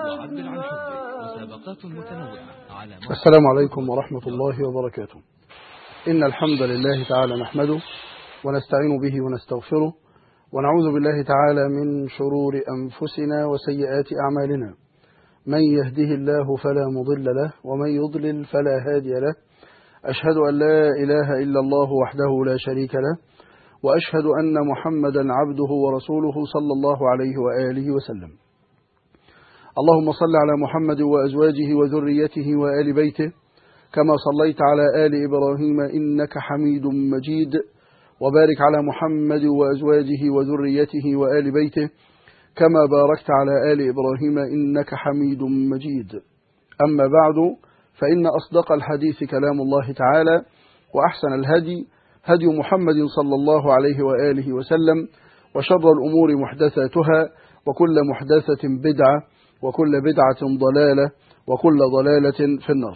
وعبر عن حبك مسابقات متنوعة على موقع السلام عليكم ورحمة الله وبركاته إن الحمد لله تعالى نحمده ونستعين به ونستغفره ونعوذ بالله تعالى من شرور أنفسنا وسيئات أعمالنا من يهده الله فلا مضل له ومن يضلل فلا هادي له أشهد أن لا إله إلا الله وحده لا شريك له وأشهد أن محمدا عبده ورسوله صلى الله عليه وآله وسلم اللهم صل على محمد وأزواجه وذريته وآل بيته كما صليت على آل إبراهيم إنك حميد مجيد وبارك على محمد وأزواجه وذريته وآل بيته كما باركت على آل إبراهيم إنك حميد مجيد أما بعد فإن أصدق الحديث كلام الله تعالى وأحسن الهدي هدي محمد صلى الله عليه وآله وسلم وشر الأمور محدثاتها وكل محدثة بدعة وكل بدعة ضلالة وكل ضلالة في النار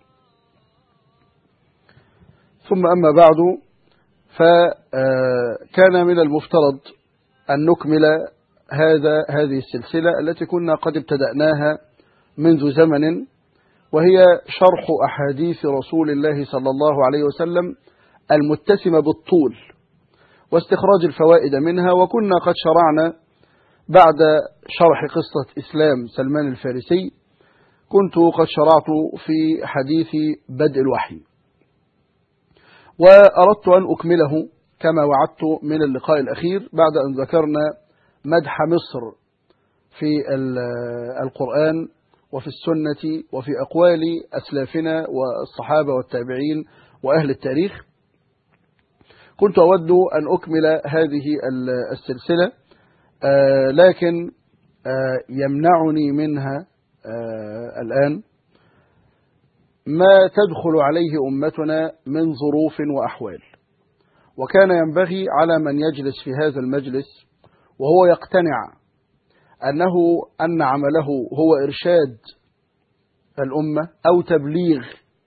ثم أما بعد فكان من المفترض أن نكمل هذا هذه السلسلة التي كنا قد ابتدأناها منذ زمن وهي شرح أحاديث رسول الله صلى الله عليه وسلم المتسمة بالطول واستخراج الفوائد منها وكنا قد شرعنا بعد شرح قصة إسلام سلمان الفارسي كنت قد شرعت في حديث بدء الوحي وأردت أن أكمله كما وعدت من اللقاء الأخير بعد أن ذكرنا مدح مصر في القرآن وفي السنة وفي أقوال أسلافنا والصحابة والتابعين وأهل التاريخ كنت أود أن أكمل هذه السلسلة لكن يمنعني منها الآن ما تدخل عليه أمتنا من ظروف وأحوال وكان ينبغي على من يجلس في هذا المجلس وهو يقتنع أنه أن عمله هو إرشاد الأمة أو تبليغ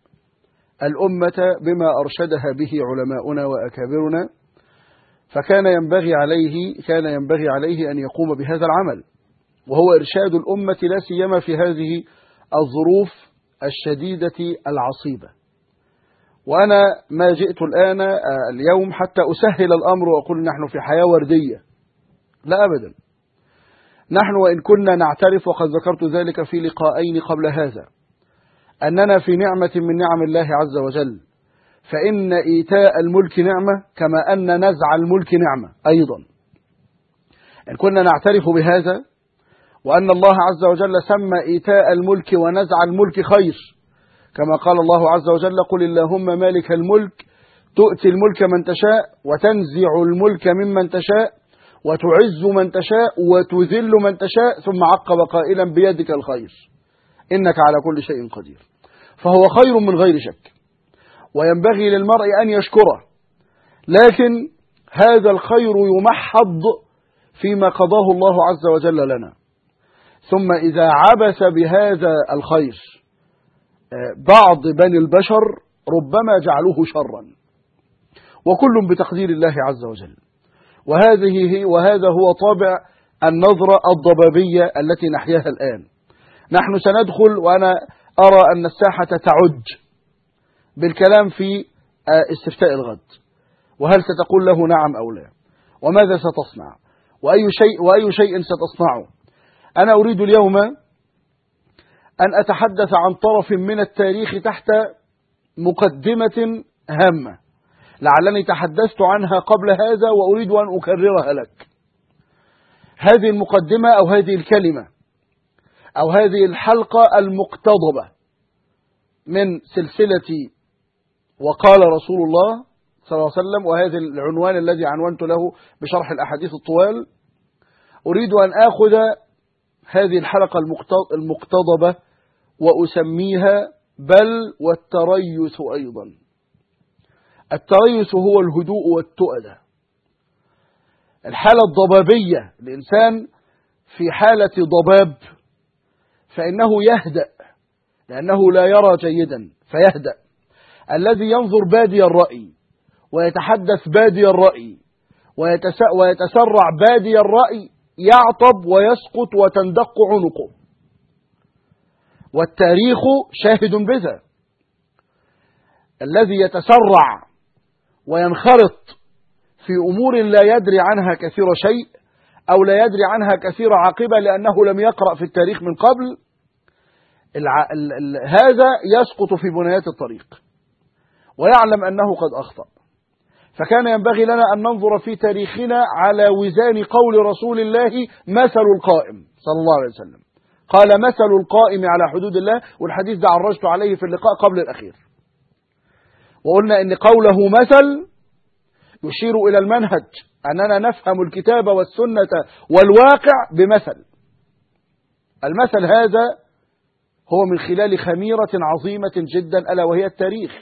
الأمة بما أرشدها به علماؤنا وأكابرنا فكان ينبغي عليه كان ينبغي عليه أن يقوم بهذا العمل وهو إرشاد الأمة لا سيما في هذه الظروف الشديدة العصيبة وأنا ما جئت الآن اليوم حتى أسهل الأمر وأقول نحن في حياة وردية لا أبدا نحن وإن كنا نعترف وقد ذكرت ذلك في لقاءين قبل هذا أننا في نعمة من نعم الله عز وجل فإن إيتاء الملك نعمة كما أن نزع الملك نعمة أيضا إن كنا نعترف بهذا وأن الله عز وجل سمى إيتاء الملك ونزع الملك خير كما قال الله عز وجل قل اللهم مالك الملك تؤتي الملك من تشاء وتنزع الملك ممن تشاء وتعز من تشاء وتذل من تشاء ثم عقب قائلا بيدك الخير إنك على كل شيء قدير فهو خير من غير شك وينبغي للمرء أن يشكره لكن هذا الخير يمحض فيما قضاه الله عز وجل لنا ثم إذا عبس بهذا الخير بعض بني البشر ربما جعلوه شرا وكل بتقدير الله عز وجل وهذه هي وهذا هو طابع النظرة الضبابية التي نحياها الآن نحن سندخل وأنا أرى أن الساحة تعج بالكلام في استفتاء الغد وهل ستقول له نعم أو لا وماذا ستصنع وأي شيء, وأي شيء ستصنعه أنا أريد اليوم أن أتحدث عن طرف من التاريخ تحت مقدمة هامة لعلني تحدثت عنها قبل هذا وأريد أن أكررها لك هذه المقدمة أو هذه الكلمة أو هذه الحلقة المقتضبة من سلسلة وقال رسول الله صلى الله عليه وسلم وهذا العنوان الذي عنونت له بشرح الأحاديث الطوال أريد أن آخذ هذه الحلقة المقتضبة وأسميها بل والتريث أيضا التريث هو الهدوء والتؤدة الحالة الضبابية الإنسان في حالة ضباب فإنه يهدأ لأنه لا يرى جيدا فيهدأ الذي ينظر بادي الرأي ويتحدث بادي الرأي ويتسرع بادي الرأي يعطب ويسقط وتندق عنقه والتاريخ شاهد بذا الذي يتسرع وينخرط في أمور لا يدري عنها كثير شيء أو لا يدري عنها كثير عاقبة لأنه لم يقرأ في التاريخ من قبل الع... ال... ال... هذا يسقط في بنيات الطريق ويعلم أنه قد أخطأ فكان ينبغي لنا أن ننظر في تاريخنا على وزان قول رسول الله مثل القائم صلى الله عليه وسلم قال مثل القائم على حدود الله والحديث ده عرجت عليه في اللقاء قبل الأخير وقلنا أن قوله مثل يشير إلى المنهج أننا نفهم الكتاب والسنة والواقع بمثل المثل هذا هو من خلال خميرة عظيمة جدا ألا وهي التاريخ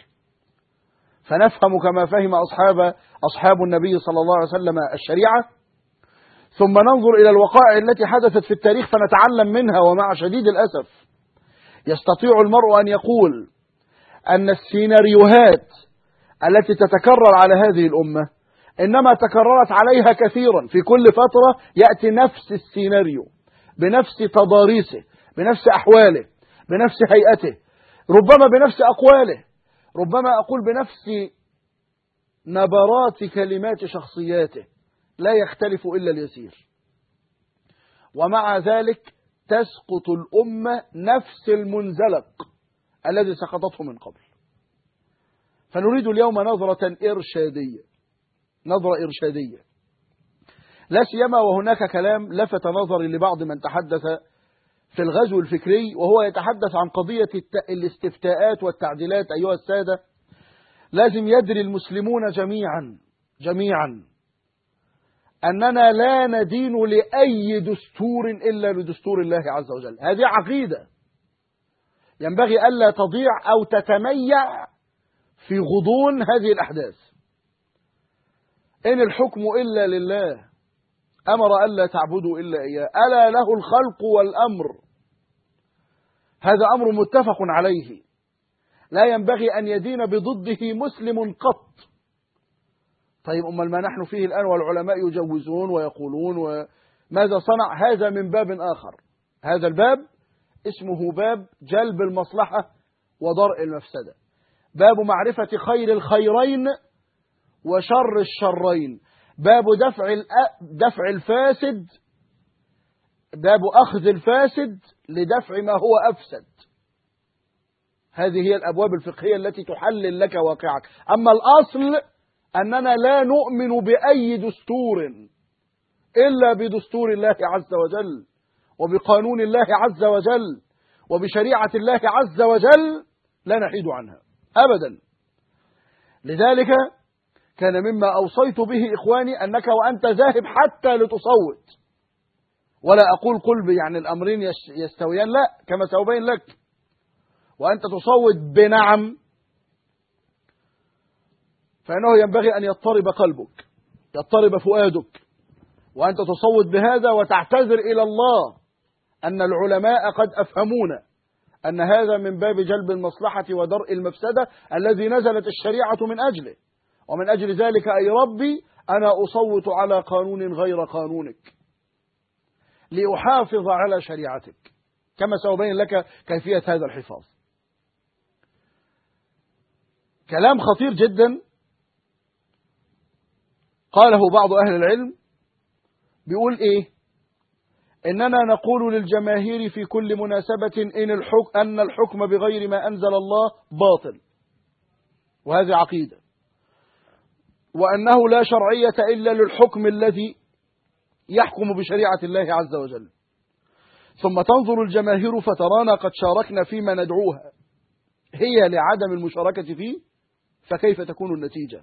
فنفهم كما فهم أصحاب أصحاب النبي صلى الله عليه وسلم الشريعة ثم ننظر إلى الوقائع التي حدثت في التاريخ فنتعلم منها ومع شديد الأسف يستطيع المرء أن يقول أن السيناريوهات التي تتكرر على هذه الأمة إنما تكررت عليها كثيرا في كل فترة يأتي نفس السيناريو بنفس تضاريسه بنفس أحواله بنفس هيئته ربما بنفس أقواله ربما أقول بنفس نبرات كلمات شخصياته لا يختلف إلا اليسير ومع ذلك تسقط الأمة نفس المنزلق الذي سقطته من قبل فنريد اليوم نظرة إرشادية نظرة إرشادية لا سيما وهناك كلام لفت نظري لبعض من تحدث في الغزو الفكري وهو يتحدث عن قضية الاستفتاءات والتعديلات أيها السادة لازم يدري المسلمون جميعا جميعا أننا لا ندين لأي دستور إلا لدستور الله عز وجل هذه عقيدة ينبغي ألا تضيع أو تتميع في غضون هذه الأحداث إن الحكم إلا لله أمر ألا تعبدوا إلا إياه ألا له الخلق والأمر هذا أمر متفق عليه لا ينبغي أن يدين بضده مسلم قط طيب أمال ما نحن فيه الآن والعلماء يجوزون ويقولون وماذا صنع هذا من باب آخر هذا الباب اسمه باب جلب المصلحة ودرء المفسدة باب معرفة خير الخيرين وشر الشرين باب دفع دفع الفاسد باب أخذ الفاسد لدفع ما هو أفسد هذه هي الأبواب الفقهية التي تحلل لك واقعك أما الأصل أننا لا نؤمن بأي دستور إلا بدستور الله عز وجل وبقانون الله عز وجل وبشريعة الله عز وجل لا نحيد عنها أبدا لذلك كان مما أوصيت به إخواني أنك وأنت ذاهب حتى لتصوت ولا أقول قل يعني الأمرين يستويان لا كما سأبين لك وأنت تصوت بنعم فإنه ينبغي أن يضطرب قلبك يضطرب فؤادك وأنت تصوت بهذا وتعتذر إلى الله أن العلماء قد أفهمونا أن هذا من باب جلب المصلحة ودرء المفسدة الذي نزلت الشريعة من أجله ومن أجل ذلك أي ربي أنا أصوت على قانون غير قانونك لأحافظ على شريعتك كما سأبين لك كيفية هذا الحفاظ كلام خطير جدا قاله بعض أهل العلم بيقول إيه إننا نقول للجماهير في كل مناسبة إن الحكم أن الحكم بغير ما أنزل الله باطل وهذه عقيدة وأنه لا شرعية إلا للحكم الذي يحكم بشريعة الله عز وجل ثم تنظر الجماهير فترانا قد شاركنا فيما ندعوها هي لعدم المشاركة فيه فكيف تكون النتيجة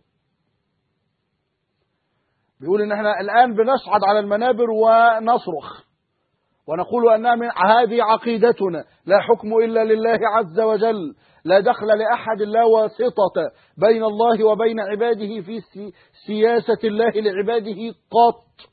بيقول ان احنا الآن بنصعد على المنابر ونصرخ ونقول أنها من هذه عقيدتنا لا حكم إلا لله عز وجل لا دخل لأحد لا واسطة بين الله وبين عباده في سياسة الله لعباده قط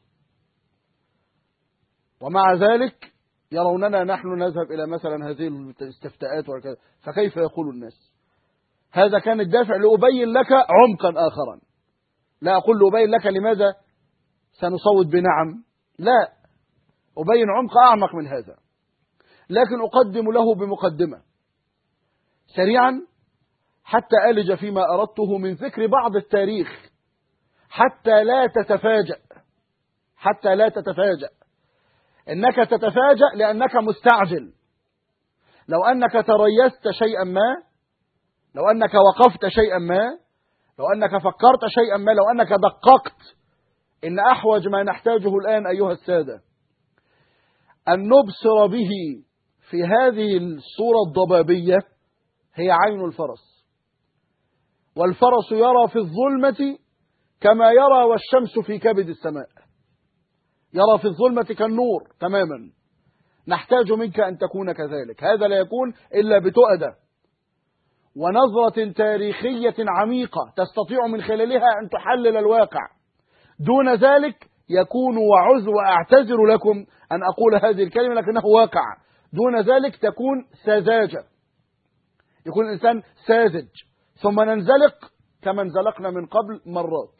ومع ذلك يروننا نحن نذهب إلى مثلا هذه الاستفتاءات وكذا فكيف يقول الناس هذا كان الدافع لأبين لك عمقا آخرا لا أقول لأبين لك لماذا سنصوت بنعم لا أبين عمق أعمق من هذا لكن أقدم له بمقدمة سريعا حتى ألج فيما أردته من ذكر بعض التاريخ حتى لا تتفاجأ حتى لا تتفاجأ إنك تتفاجأ لأنك مستعجل لو أنك تريست شيئا ما لو أنك وقفت شيئا ما لو أنك فكرت شيئا ما لو أنك دققت إن أحوج ما نحتاجه الآن أيها السادة أن نبصر به في هذه الصورة الضبابية هي عين الفرس والفرس يرى في الظلمة كما يرى والشمس في كبد السماء يرى في الظلمة كالنور تماما نحتاج منك أن تكون كذلك هذا لا يكون إلا بتؤدة ونظرة تاريخية عميقة تستطيع من خلالها أن تحلل الواقع دون ذلك يكون وعز وأعتذر لكم أن أقول هذه الكلمة لكنه واقع دون ذلك تكون سذاجة يكون الإنسان ساذج ثم ننزلق كما انزلقنا من قبل مرات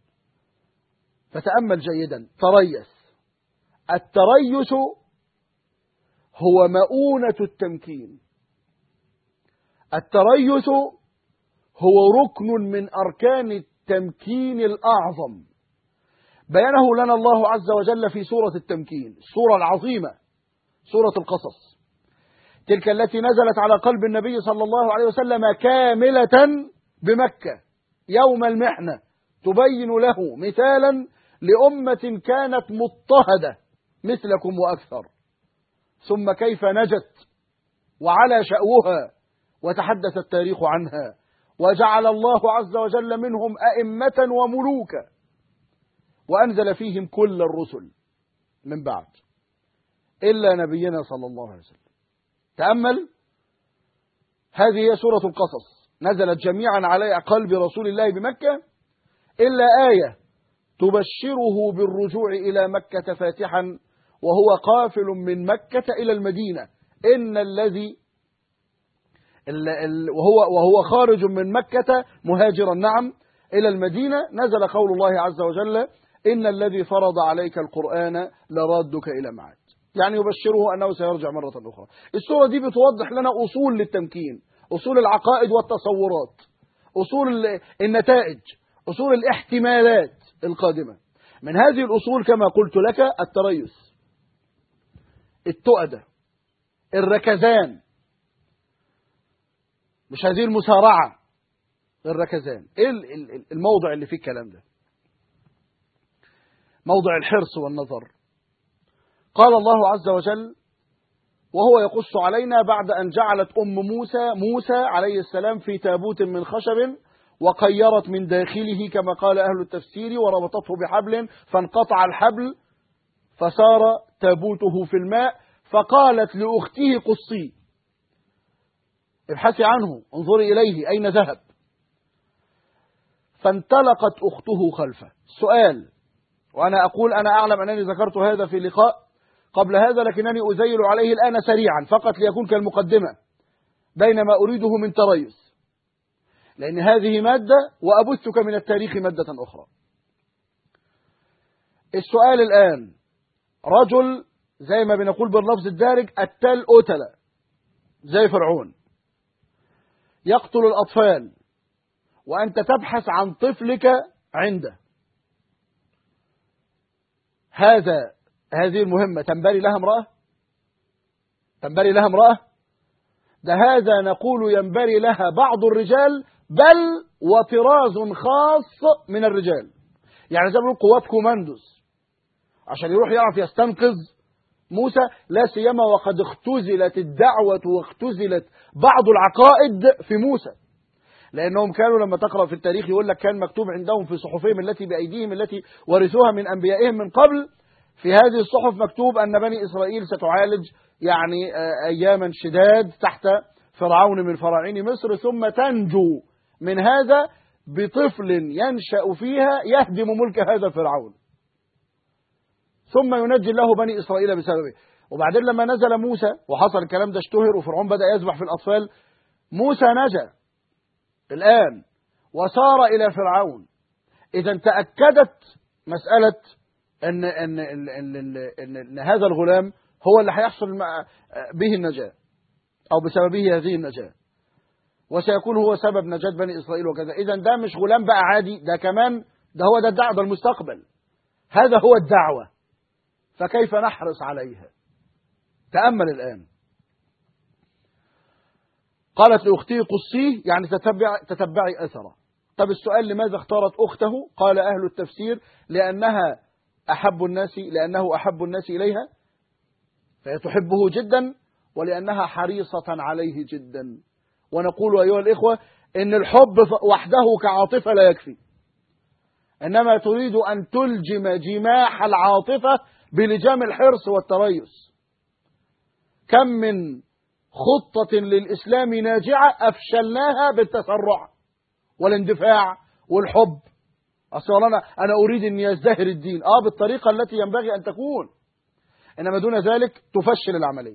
فتأمل جيدا تريث التريث هو مؤونة التمكين التريث هو ركن من أركان التمكين الأعظم بينه لنا الله عز وجل في سورة التمكين السورة العظيمة سورة القصص تلك التي نزلت على قلب النبي صلى الله عليه وسلم كاملة بمكة يوم المحنة تبين له مثالا لأمة كانت مضطهدة مثلكم وأكثر ثم كيف نجت وعلى شأوها وتحدث التاريخ عنها وجعل الله عز وجل منهم أئمة وملوكا وأنزل فيهم كل الرسل من بعد إلا نبينا صلى الله عليه وسلم تأمل هذه هي سورة القصص نزلت جميعا على قلب رسول الله بمكة إلا آية تبشره بالرجوع إلى مكة فاتحا وهو قافل من مكة إلى المدينة إن الذي وهو وهو خارج من مكة مهاجرا نعم إلى المدينة نزل قول الله عز وجل إن الذي فرض عليك القرآن لرادك إلى معاد يعني يبشره أنه سيرجع مرة أخرى السورة دي بتوضح لنا أصول للتمكين أصول العقائد والتصورات أصول النتائج أصول الاحتمالات القادمة من هذه الأصول كما قلت لك التريث التؤدة الركزان مش هذه المسارعة الركزان ايه الموضع اللي فيه الكلام ده موضع الحرص والنظر قال الله عز وجل وهو يقص علينا بعد أن جعلت أم موسى موسى عليه السلام في تابوت من خشب وقيرت من داخله كما قال أهل التفسير وربطته بحبل فانقطع الحبل فصار تابوته في الماء فقالت لأخته قصي ابحثي عنه انظري إليه أين ذهب فانطلقت أخته خلفه سؤال وأنا أقول أنا أعلم أنني ذكرت هذا في لقاء قبل هذا لكنني أزيل عليه الآن سريعا فقط ليكون كالمقدمة بين ما أريده من تريث لأن هذه مادة وأبثك من التاريخ مادة أخرى السؤال الآن رجل زي ما بنقول باللفظ الدارج التل أتل زي فرعون يقتل الأطفال وأنت تبحث عن طفلك عنده هذا هذه المهمة تنبري لها امرأة تنبري لها امرأة ده هذا نقول ينبري لها بعض الرجال بل وطراز خاص من الرجال يعني زي ما قوات كوماندوز عشان يروح يعرف يستنقذ موسى لا سيما وقد اختزلت الدعوة واختزلت بعض العقائد في موسى لأنهم كانوا لما تقرأ في التاريخ يقول لك كان مكتوب عندهم في صحفهم التي بأيديهم التي ورثوها من أنبيائهم من قبل في هذه الصحف مكتوب أن بني إسرائيل ستعالج يعني أياما شداد تحت فرعون من فراعين مصر ثم تنجو من هذا بطفل ينشأ فيها يهدم ملك هذا فرعون ثم ينجي الله بني إسرائيل بسببه وبعدين لما نزل موسى وحصل الكلام ده اشتهر وفرعون بدأ يذبح في الأطفال موسى نجا الآن وصار إلى فرعون إذا تأكدت مسألة أن, أن, أن, أن, أن, أن هذا الغلام هو اللي هيحصل مع- به النجاة أو بسببه هذه النجاة وسيكون هو سبب نجاة بني إسرائيل وكذا إذا ده مش غلام بقى عادي ده كمان ده هو ده الدعوة ده المستقبل هذا هو الدعوة فكيف نحرص عليها تأمل الآن قالت لأختي قصيه يعني تتبع تتبعي أثره طب السؤال لماذا اختارت أخته قال أهل التفسير لأنها أحب الناس لأنه أحب الناس إليها فهي تحبه جدا ولأنها حريصة عليه جدا ونقول أيها الإخوة إن الحب وحده كعاطفة لا يكفي إنما تريد أن تلجم جماح العاطفة بلجام الحرص والتريث كم من خطة للإسلام ناجعة أفشلناها بالتسرع والاندفاع والحب أصلا أنا, أنا أريد أن يزدهر الدين آه بالطريقة التي ينبغي أن تكون إنما دون ذلك تفشل العملية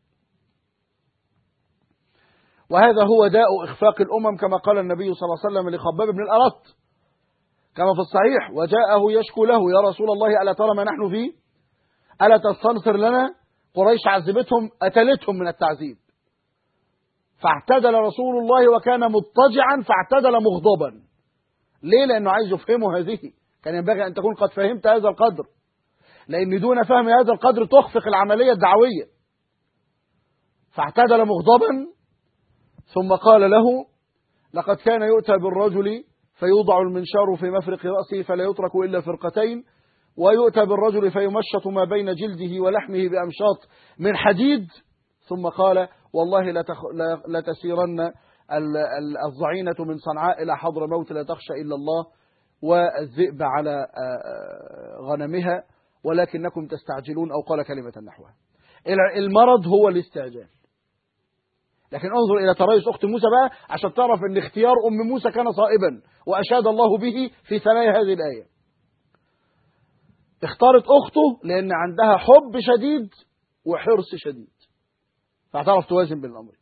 وهذا هو داء إخفاق الأمم كما قال النبي صلى الله عليه وسلم لخباب بن الأرط كما في الصحيح وجاءه يشكو له يا رسول الله ألا ترى ما نحن فيه ألا تستنصر لنا قريش عذبتهم أتلتهم من التعذيب فاعتدل رسول الله وكان مضطجعا فاعتدل مغضبا ليه لأنه عايز يفهمه هذه كان ينبغي أن تكون قد فهمت هذا القدر لأن دون فهم هذا القدر تخفق العملية الدعوية فاعتدل مغضبا ثم قال له لقد كان يؤتى بالرجل فيوضع المنشار في مفرق رأسه فلا يترك إلا فرقتين ويؤتى بالرجل فيمشط ما بين جلده ولحمه بأمشاط من حديد ثم قال والله لتسيرن الضعينة من صنعاء إلى حضر موت لا تخشى إلا الله والذئب على غنمها ولكنكم تستعجلون أو قال كلمة نحوها المرض هو الاستعجال لكن انظر إلى تريث أخت موسى بقى عشان تعرف أن اختيار أم موسى كان صائبا وأشاد الله به في ثنايا هذه الآية اختارت أخته لأن عندها حب شديد وحرص شديد فاعترف توازن بين الأمر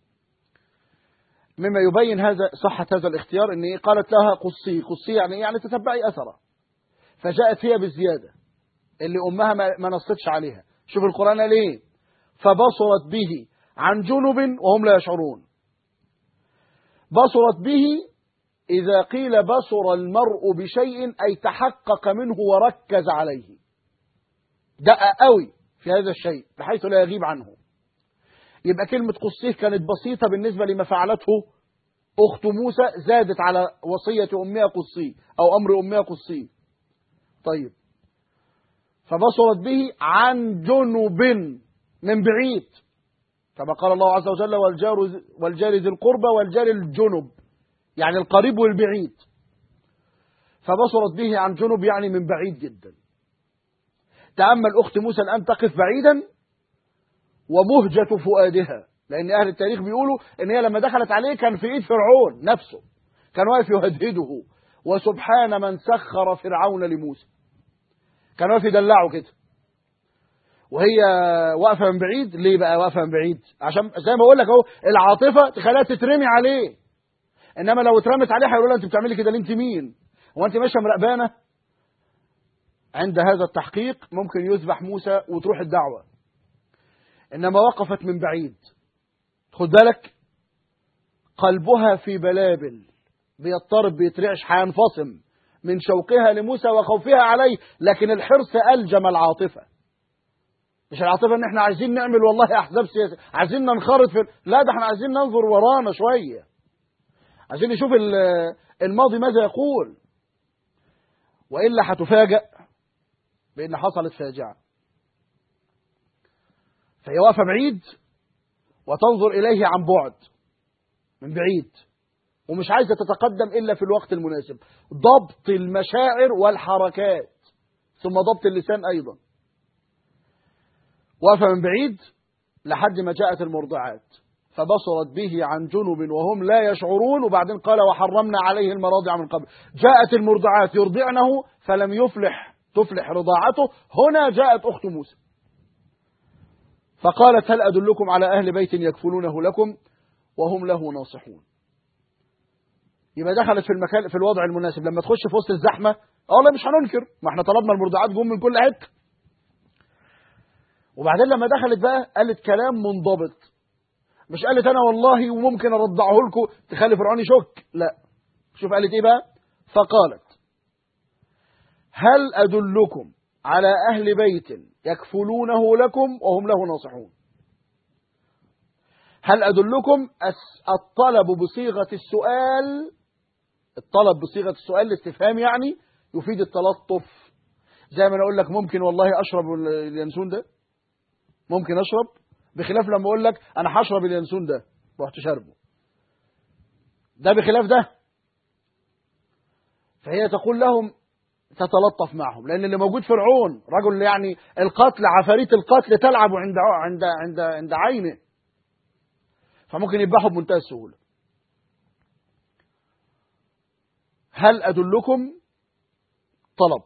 مما يبين هذا صحة هذا الاختيار أن قالت لها قصي قصي يعني يعني تتبعي أثره فجاءت هي بالزيادة اللي أمها ما نصتش عليها شوف القرآن قال ايه فبصرت به عن جنب وهم لا يشعرون بصرت به إذا قيل بصر المرء بشيء أي تحقق منه وركز عليه دقق قوي في هذا الشيء بحيث لا يغيب عنه يبقى كلمة قصيه كانت بسيطة بالنسبة لما فعلته أخت موسى زادت على وصية أمها قصيه أو أمر أمها قصيه طيب فبصرت به عن جنب من بعيد كما قال الله عز وجل والجار, والجار ذي القربى والجار الجنب يعني القريب والبعيد فبصرت به عن جنب يعني من بعيد جدا تأمل أخت موسى الآن تقف بعيدا ومهجة فؤادها لأن أهل التاريخ بيقولوا إن هي لما دخلت عليه كان في إيد فرعون نفسه كان واقف يهدهده وسبحان من سخر فرعون لموسى كان واقف يدلعه كده وهي واقفه من بعيد ليه بقى واقفه من بعيد عشان زي ما بقول لك اهو العاطفه تخليها تترمي عليه انما لو اترمت عليه هيقول لها انت بتعملي كده ليه انت مين هو انت ماشيه مراقبانه عند هذا التحقيق ممكن يذبح موسى وتروح الدعوه انما وقفت من بعيد خد بالك قلبها في بلابل بيضطرب بيترعش هينفصم من شوقها لموسى وخوفها عليه لكن الحرص ألجم العاطفة مش العاطفة ان احنا عايزين نعمل والله احزاب سياسية عايزين ننخرط في لا ده احنا عايزين ننظر ورانا شوية عايزين نشوف الماضي ماذا يقول وإلا هتفاجأ بأن حصلت فاجعة فهي واقفة بعيد وتنظر إليه عن بعد من بعيد ومش عايزة تتقدم إلا في الوقت المناسب ضبط المشاعر والحركات ثم ضبط اللسان أيضا واقفة من بعيد لحد ما جاءت المرضعات فبصرت به عن جنب وهم لا يشعرون وبعدين قال وحرمنا عليه المراضع من قبل جاءت المرضعات يرضعنه فلم يفلح تفلح رضاعته هنا جاءت أخت موسى فقالت هل أدلكم على أهل بيت يكفلونه لكم وهم له ناصحون يبقى دخلت في المكان في الوضع المناسب لما تخش في وسط الزحمه والله مش هننكر ما احنا طلبنا المرضعات جم من كل حته وبعدين لما دخلت بقى قالت كلام منضبط مش قالت انا والله وممكن ارضعه لكم تخلي فرعون يشك لا شوف قالت ايه بقى فقالت هل ادلكم على اهل بيت يكفلونه لكم وهم له ناصحون هل ادلكم أس- الطلب بصيغه السؤال الطلب بصيغه السؤال الاستفهام يعني يفيد التلطف زي ما انا اقول لك ممكن والله اشرب ال- اليانسون ده ممكن اشرب بخلاف لما اقول لك انا هشرب اليانسون ده رحت شاربه ده بخلاف ده فهي تقول لهم تتلطف معهم لان اللي موجود فرعون رجل يعني القتل عفاريت القتل تلعب عند عند عند عند عينه فممكن يذبحوا بمنتهى السهوله هل ادلكم طلب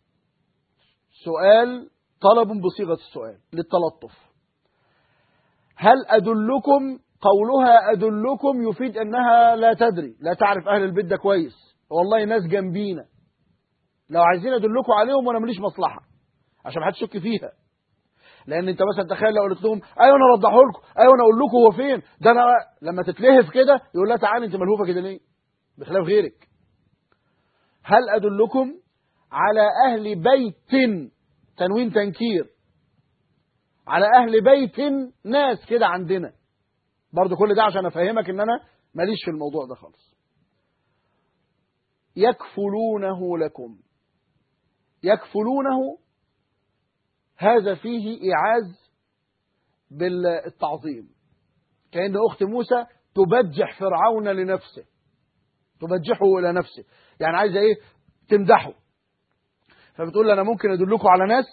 سؤال طلب بصيغه السؤال للتلطف هل أدلكم قولها أدلكم يفيد أنها لا تدري لا تعرف أهل البيت ده كويس والله ناس جنبينا لو عايزين أدلكم عليهم وأنا ماليش مصلحة عشان ما حدش يشك فيها لأن أنت مثلا تخيل لو قلت لهم أيوه أنا أوضحه لكم أيوه أنا أقول لكم هو فين ده أنا لما تتلهف كده يقول لها تعالي أنت ملهوفة كده ليه بخلاف غيرك هل أدلكم على أهل بيت تنوين تنكير على اهل بيت ناس كده عندنا برضو كل ده عشان افهمك ان انا ماليش في الموضوع ده خالص يكفلونه لكم يكفلونه هذا فيه ايعاز بالتعظيم كأن اخت موسى تبجح فرعون لنفسه تبجحه الى نفسه يعني عايزه ايه تمدحه فبتقول له انا ممكن ادلكم على ناس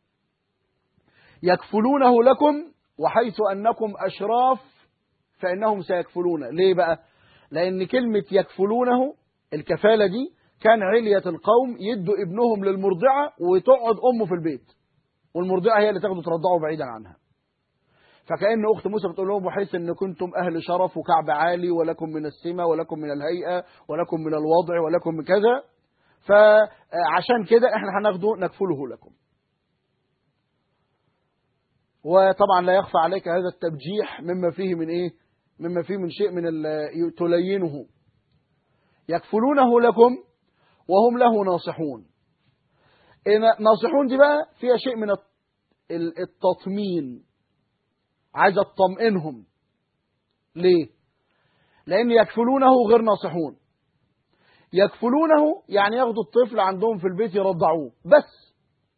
يكفلونه لكم وحيث أنكم أشراف فإنهم سيكفلون ليه بقى لأن كلمة يكفلونه الكفالة دي كان علية القوم يدوا ابنهم للمرضعة وتقعد أمه في البيت والمرضعة هي اللي تاخده ترضعه بعيدا عنها فكأن أخت موسى بتقول لهم وحيث أن كنتم أهل شرف وكعب عالي ولكم من السمة ولكم من الهيئة ولكم من الوضع ولكم من كذا فعشان كده احنا هناخده نكفله لكم وطبعا لا يخفى عليك هذا التبجيح مما فيه من ايه مما فيه من شيء من ال- تلينه يكفلونه لكم وهم له ناصحون إيه ناصحون دي بقى فيها شيء من الت- ال- التطمين عايز اطمئنهم ليه لان يكفلونه غير ناصحون يكفلونه يعني ياخدوا الطفل عندهم في البيت يرضعوه بس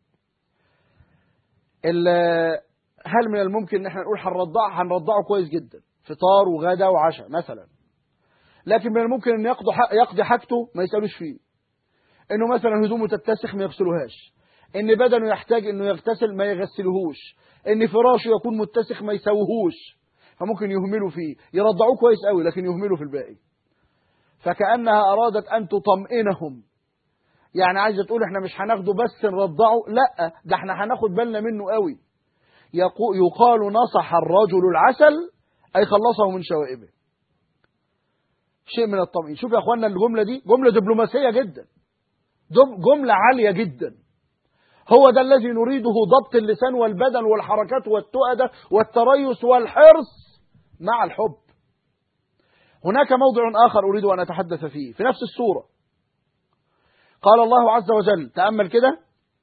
ال- هل من الممكن ان احنا نقول هنرضعه هنرضعه كويس جدا فطار وغدا وعشاء مثلا لكن من الممكن ان يقضي ح- يقضي حاجته ما يسالوش فيه انه مثلا هدومه تتسخ ما يغسلوهاش ان بدنه يحتاج انه يغتسل ما يغسلهوش ان فراشه يكون متسخ ما يسوهوش فممكن يهملوا فيه يرضعوه كويس قوي لكن يهملوا في الباقي فكأنها أرادت أن تطمئنهم يعني عايزة تقول احنا مش هناخده بس نرضعه لا ده احنا هناخد بالنا منه قوي يقو- يقال نصح الرجل العسل أي خلصه من شوائبه شيء من الطمئن شوف يا أخوانا الجملة دي جملة دبلوماسية جدا دب- جملة عالية جدا هو ده الذي نريده ضبط اللسان والبدن والحركات والتؤدة والتريث والحرص مع الحب هناك موضع آخر أريد أن أتحدث فيه في نفس السورة قال الله عز وجل تأمل كده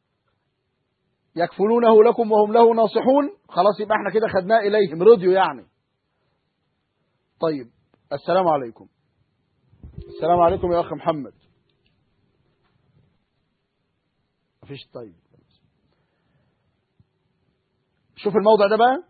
يكفلونه لكم وهم له ناصحون خلاص يبقى احنا كده خدناه إليهم رضيوا يعني طيب السلام عليكم السلام عليكم يا أخ محمد مفيش طيب شوف الموضع ده بقى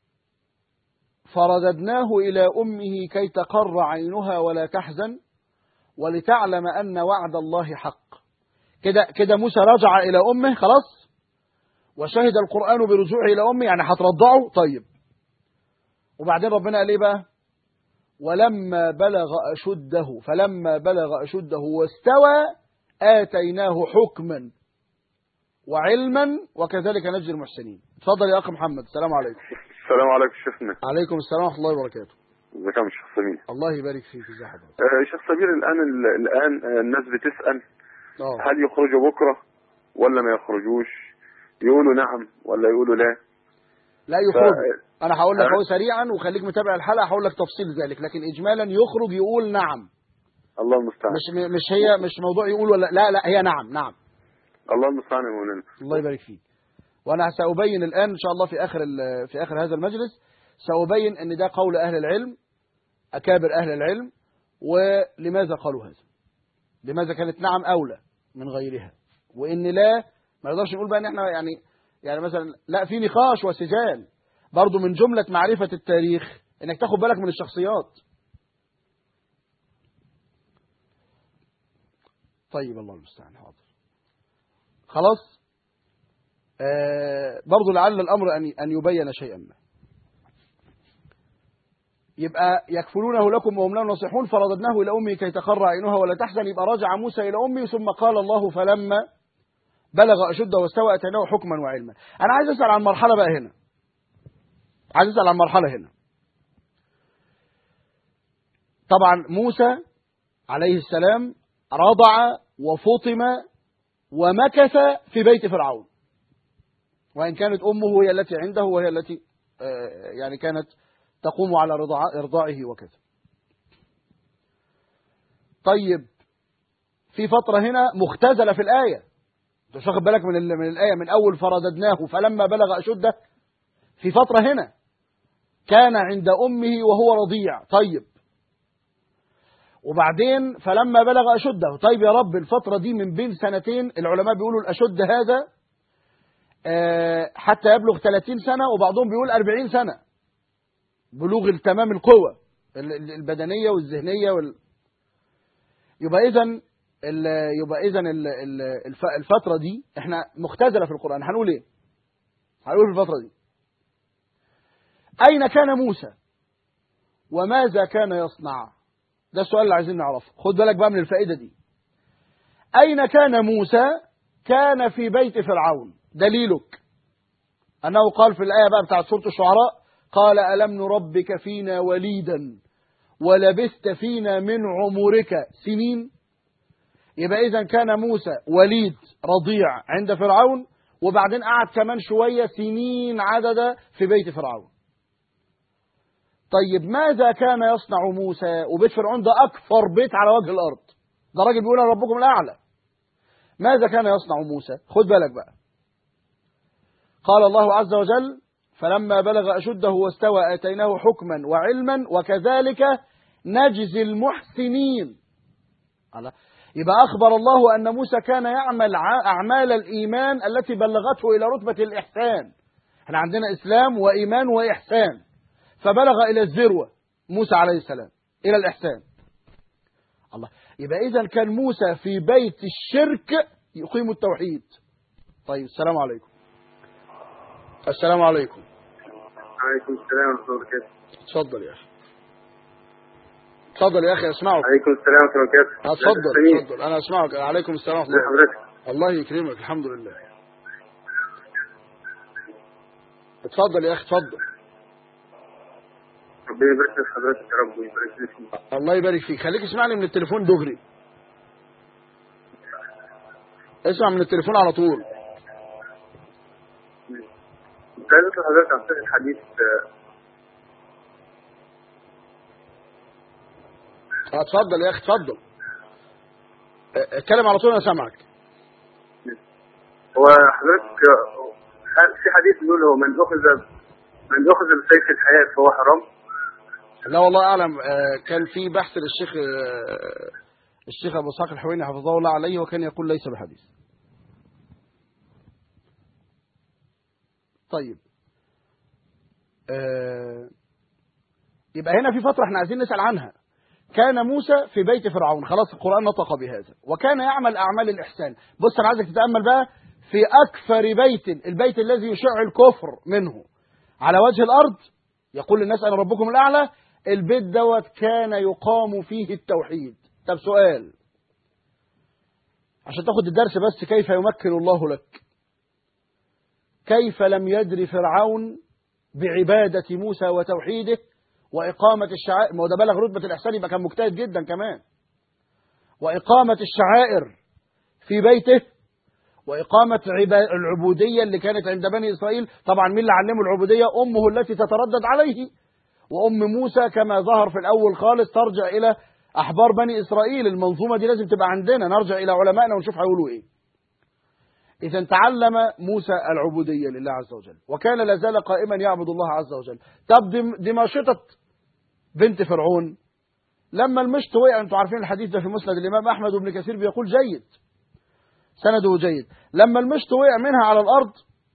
فرددناه إلى أمه كي تقر عينها ولا تحزن ولتعلم أن وعد الله حق كده كده موسى رجع إلى أمه خلاص وشهد القرآن برجوعه إلى أمه يعني هترضعه طيب وبعدين ربنا قال إيه بقى ولما بلغ أشده فلما بلغ أشده واستوى آتيناه حكما وعلما وكذلك نجزي المحسنين اتفضل يا أخ محمد السلام عليكم السلام عليكم شيخنا عليكم السلام ورحمة الله وبركاته ازيك يا شيخ سمير الله يبارك فيك ازي حضرتك آه، شيخ سمير الان ال- الان آه، الناس بتسال اه هل يخرجوا بكره ولا ما يخرجوش يقولوا نعم ولا يقولوا لا لا يخرج ف- انا هقول لك ها؟ اهو سريعا وخليك متابع الحلقه هقول لك تفصيل ذلك لكن اجمالا يخرج يقول نعم الله المستعان مش م- مش هي مش موضوع يقول ولا لا لا هي نعم نعم الله المستعان يا مولانا الله يبارك فيك وانا سأبين الآن إن شاء الله في آخر ال- في آخر هذا المجلس سأبين أن ده قول أهل العلم أكابر أهل العلم ولماذا قالوا هذا لماذا كانت نعم أولى من غيرها وإن لا ما نقدرش نقول بقى إن إحنا يعني يعني مثلا لا في نقاش وسجال برضو من جملة معرفة التاريخ إنك تاخد بالك من الشخصيات طيب الله المستعان حاضر خلاص آه برضو لعل الأمر أن أن يبين شيئا ما يبقى يكفلونه لكم وهم لا نصحون فرددناه إلى أمه كي تقر عينها ولا تحزن يبقى رجع موسى إلى أمه ثم قال الله فلما بلغ أشده واستوى أتيناه حكما وعلما أنا عايز أسأل عن مرحلة بقى هنا عايز أسأل عن مرحلة هنا طبعا موسى عليه السلام رضع وفطم ومكث في بيت فرعون وإن كانت أمه هي التي عنده وهي التي آه، يعني كانت تقوم على رضاع- إرضاعه وكذا طيب في فترة هنا مختزلة في الآية انت مش واخد بالك من, ال- من الآية من أول فرددناه فلما بلغ أشده في فترة هنا كان عند أمه وهو رضيع طيب وبعدين فلما بلغ أشده طيب يا رب الفترة دي من بين سنتين العلماء بيقولوا الأشد هذا آه، حتى يبلغ 30 سنة وبعضهم بيقول 40 سنة بلوغ التمام القوة ال- ال- البدنية والذهنية وال... يبقى إذا ال- يبقى إذا ال- ال- الف- الفترة دي احنا مختزلة في القرآن هنقول إيه؟ هنقول في الفترة دي أين كان موسى؟ وماذا كان يصنع؟ ده السؤال اللي عايزين نعرفه خد بالك بقى من الفائدة دي أين كان موسى؟ كان في بيت فرعون دليلك أنه قال في الآية بقى بتاعت سورة الشعراء قال ألم نربك فينا وليدا ولبثت فينا من عمرك سنين يبقى إذا كان موسى وليد رضيع عند فرعون وبعدين قعد كمان شوية سنين عدد في بيت فرعون طيب ماذا كان يصنع موسى وبيت فرعون ده أكثر بيت على وجه الأرض ده راجل بيقول أنا ربكم الأعلى ماذا كان يصنع موسى خد بالك بقى قال الله عز وجل فلما بلغ أشده واستوى آتيناه حكما وعلما وكذلك نجزي المحسنين الله. يبقى أخبر الله أن موسى كان يعمل ع- أعمال الإيمان التي بلغته إلى رتبة الإحسان احنا عندنا إسلام وإيمان وإحسان فبلغ إلى الذروة موسى عليه السلام إلى الإحسان الله يبقى إذا كان موسى في بيت الشرك يقيم التوحيد طيب السلام عليكم السلام عليكم عليكم السلام ورحمة الله وبركاته اتفضل يا أخي اتفضل يا أخي أسمعك عليكم السلام ورحمة الله وبركاته اتفضل سمير. اتفضل أنا أسمعك عليكم السلام ورحمة ازي الله حضرتك الله يكرمك الحمد لله اتفضل يا أخي اتفضل ربنا يبارك في حضرتك يا رب ويبارك لي فيك الله يبارك فيك خليك اسمعني من التليفون دغري اسمع من التليفون على طول كنت عايز اسال حضرتك عن صحة حديث آه، اه، اتفضل يا اخي اتفضل اه، اتكلم على طول انا سامعك هو حضرتك آه، هل في حديث بيقول هو من اخذ من اخذ بسيف الحياة فهو حرام لا والله اعلم اه، كان في بحث للشيخ اه، الشيخ ابو اسحاق الحويني حفظه الله عليه وكان يقول ليس بحديث طيب اه، يبقى هنا في فترة احنا عايزين نسأل عنها كان موسى في بيت فرعون خلاص القرآن نطق بهذا وكان يعمل أعمال الإحسان بص أنا عايزك تتأمل بقى في أكثر بيت البيت الذي يشع الكفر منه على وجه الأرض يقول للناس أنا ربكم الأعلى البيت دوت كان يقام فيه التوحيد طب سؤال عشان تاخد الدرس بس كيف يمكن الله لك كيف لم يدر فرعون بعبادة موسى وتوحيده وإقامة الشعائر ما هو ده بلغ رتبة الإحسان يبقى كان مجتهد جدا كمان وإقامة الشعائر في بيته وإقامة عبا- العبودية اللي كانت عند بني إسرائيل طبعا مين اللي علمه العبودية أمه التي تتردد عليه وأم موسى كما ظهر في الأول خالص ترجع إلى أحبار بني إسرائيل المنظومة دي لازم تبقى عندنا نرجع إلى علمائنا ونشوف هيقولوا إيه إذا تعلم موسى العبودية لله عز وجل وكان لا زال قائما يعبد الله عز وجل طب دي, دي ماشطة بنت فرعون لما المشط وقع انتوا عارفين الحديث ده في مسند الإمام أحمد وابن كثير بيقول جيد سنده جيد لما المشط وقع منها على الأرض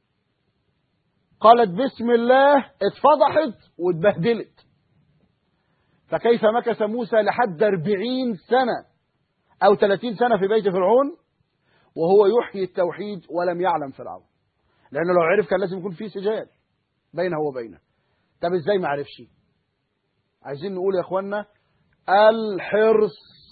قالت بسم الله اتفضحت واتبهدلت فكيف مكث موسى لحد 40 سنة أو 30 سنة في بيت فرعون وهو يحيي التوحيد ولم يعلم فرعون لأنه لو عرف كان لازم يكون في سجال بينه وبينه طب ازاي ما عرفش عايزين نقول يا اخوانا الحرص